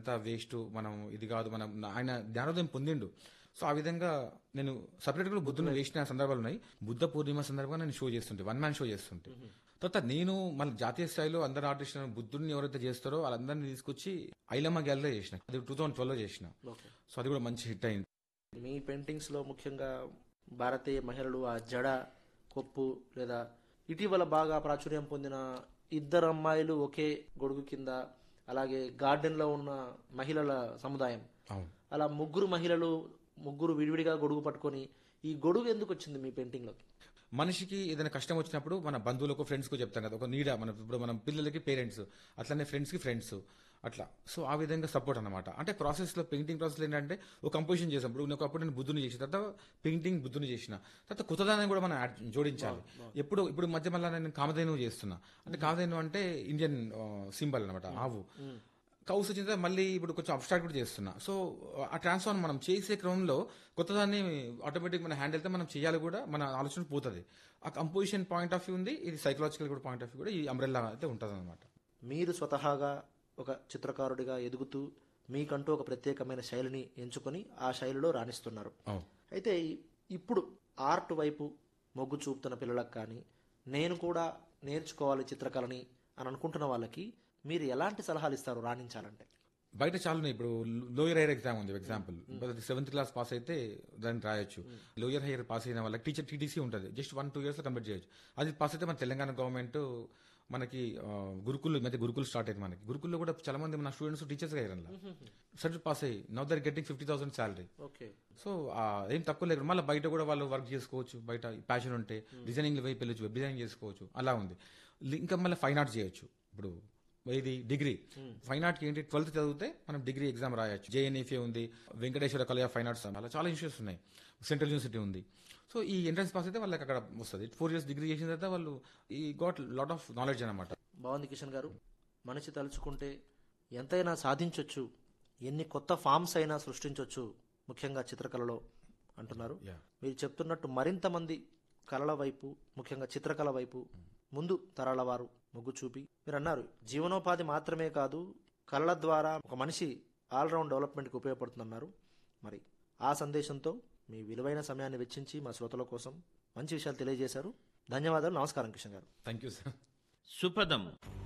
అంతా వేస్ట్ మనం ఇది కాదు మనం ఆయన జ్ఞానోదయం పొందిండు సో ఆ విధంగా నేను సపరేట్ కూడా బుద్ధుని వేసిన సందర్భాలు ఉన్నాయి బుద్ధ పూర్ణిమ సందర్భంగా నేను షో చేస్తుంటే వన్ మ్యాన్ షో చేస్తుంటే తర్వాత నేను మళ్ళీ జాతీయ స్థాయిలో అందరు ఆర్టిస్టులను బుద్ధుడిని ఎవరైతే చేస్తారో వాళ్ళందరినీ తీసుకొచ్చి ఐలమ్మ గ్యాలరీ చేసిన అది టూ థౌసండ్ ట్వెల్వ్ చేసిన ఓకే సో అది కూడా మంచి హిట్ అయింది మీ పెయింటింగ్స్ లో ముఖ్యంగా భారతీయ మహిళలు ఆ జడ కొప్పు లేదా ఇటీవల బాగా ప్రాచుర్యం పొందిన ఇద్దరు అమ్మాయిలు ఒకే గొడుగు కింద అలాగే గార్డెన్ లో ఉన్న మహిళల సముదాయం అవును అలా ముగ్గురు మహిళలు ముగ్గురు విడివిడిగా గొడుగు పట్టుకొని ఈ గొడుగు ఎందుకు వచ్చింది మీ పెయింటింగ్ లోకి మనిషికి ఏదైనా కష్టం వచ్చినప్పుడు మన బంధువులకు ఫ్రెండ్స్కు చెప్తాం కదా ఒక నీడ మన ఇప్పుడు మనం పిల్లలకి పేరెంట్స్ అట్లనే ఫ్రెండ్స్కి ఫ్రెండ్స్ అట్లా సో ఆ విధంగా సపోర్ట్ అనమాట అంటే ప్రాసెస్లో పెయింటింగ్ ప్రాసెస్ ఏంటంటే ఒక కంపోజిషన్ చేసాం ఇప్పుడు నేను ఒకప్పుడు నేను బుద్ధుని చేసిన తర్వాత పెయింటింగ్ బుద్ధుని చేసిన తర్వాత కొత్తదాన్ని కూడా మనం యాడ్ జోడించాలి ఎప్పుడు ఇప్పుడు మధ్య మళ్ళీ నేను కామధేను చేస్తున్నా అంటే కామధేను అంటే ఇండియన్ సింబల్ అనమాట ఆవు కౌస్ వచ్చిన తర్వాత మళ్ళీ ఇప్పుడు కొంచెం అబ్స్ట్రాక్ట్ కూడా చేస్తున్నా సో ఆ ట్రాన్స్ఫార్మ్ మనం చేసే క్రమంలో కొత్తదాన్ని ఆటోమేటిక్ మన హ్యాండిల్ అయితే మనం చేయాలి కూడా మన ఆలోచన పోతుంది ఆ కంపోజిషన్ పాయింట్ ఆఫ్ వ్యూ ఉంది ఇది సైకలాజికల్ కూడా పాయింట్ ఆఫ్ వ్యూ కూడా ఈ అంబ్రెల్లా అయితే ఉంటుంది అనమాట మీరు స్వతహాగా ఒక చిత్రకారుడిగా ఎదుగుతూ మీకంటూ ఒక ప్రత్యేకమైన శైలిని ఎంచుకొని ఆ శైలిలో రాణిస్తున్నారు అవును అయితే ఇప్పుడు ఆర్ట్ వైపు మొగ్గు చూపుతున్న పిల్లలకు కానీ నేను కూడా నేర్చుకోవాలి చిత్రకళని అని అనుకుంటున్న వాళ్ళకి మీరు ఎలాంటి సలహాలు ఇస్తారు రాణించాలంటే బయట చాలా ఉన్నాయి ఇప్పుడు లోయర్ హైయర్ ఎగ్జామ్ ఉంది ఎగ్జాంపుల్ సెవెంత్ క్లాస్ పాస్ అయితే దాన్ని రాయొచ్చు లోయర్ హైయర్ పాస్ అయిన వాళ్ళకి టీచర్ టీటీసీ ఉంటుంది జస్ట్ వన్ టూ ఇయర్స్ లో కంప్లీట్ చేయొచ్చు అది పాస్ అయితే మన తెలంగాణ గవర్నమెంట్ మనకి ఆ, గురుకులు ఈ మధ్య గురుకులు స్టార్ట్ అయింది మనకి గురుకుల్లో కూడా చాలా మంది మన స్టూడెంట్స్ టీచర్స్ గా అయ్యారు సర్టిఫికేట్ పాస్ అయ్యి now they're getting fifty thousand salary okay so ఆ, ఏం తక్కువ లేదు మళ్ళీ బయట కూడా వాళ్ళు వర్క్ చేసుకోవచ్చు బయట ప్యాషన్ ఉంటే డిజైనింగ్ వైపు వెళ్ళొచ్చు వెబ్ డిజైన్ చేసుకోవచ్చు అలా ఉంది లి- ఇంకా మళ్ళీ ఫైన్ ఆర్ట్స్ చేయొచ్చు ఇప్పుడు ఇది డిగ్రీ ఫైన్ ఆర్ట్కి ఏంటి ట్వెల్త్ చదివితే మనం డిగ్రీ ఎగ్జామ్ రాయొచ్చు జేఎన్ఈఫే ఉంది వెంకటేశ్వర కళ ఫైన్ ఆర్ట్స్ అలా చాలా ఇన్స్టిట్యూట్స్ ఉన్నాయి సెంట్రల్ యూనివర్సిటీ ఉంది సో ఈ ఎంట్రన్స్ పాస్ అయితే వాళ్ళకి అక్కడ వస్తుంది ఫోర్ ఇయర్స్ డిగ్రీ చేసిన తర్వాత వాళ్ళు ఈ గాట్ లాట్ ఆఫ్ నాలెడ్జ్ అనమాట బాగుంది కిషన్ గారు మనిషి తలుచుకుంటే ఎంతైనా సాధించవచ్చు ఎన్ని కొత్త ఫామ్స్ అయినా సృష్టించవచ్చు ముఖ్యంగా చిత్రకళలో అంటున్నారు Yeah. మీరు చెప్తున్నట్టు మరింత మంది కళల వైపు ముఖ్యంగా చిత్రకళ వైపు ముందు తరాల వారు మొగ్గు చూపి మీరు అన్నారు జీవనోపాధి మాత్రమే కాదు కళల ద్వారా ఒక మనిషి ఆల్రౌండ్ డెవలప్మెంట్కి ఉపయోగపడుతుందన్నారు మరి ఆ సందేశంతో మీ విలువైన సమయాన్ని వెచ్చించి మా శ్రోతల కోసం మంచి విషయాలు తెలియజేశారు ధన్యవాదాలు నమస్కారం కిషన్ గారు థ్యాంక్ యూ సార్ సుపదం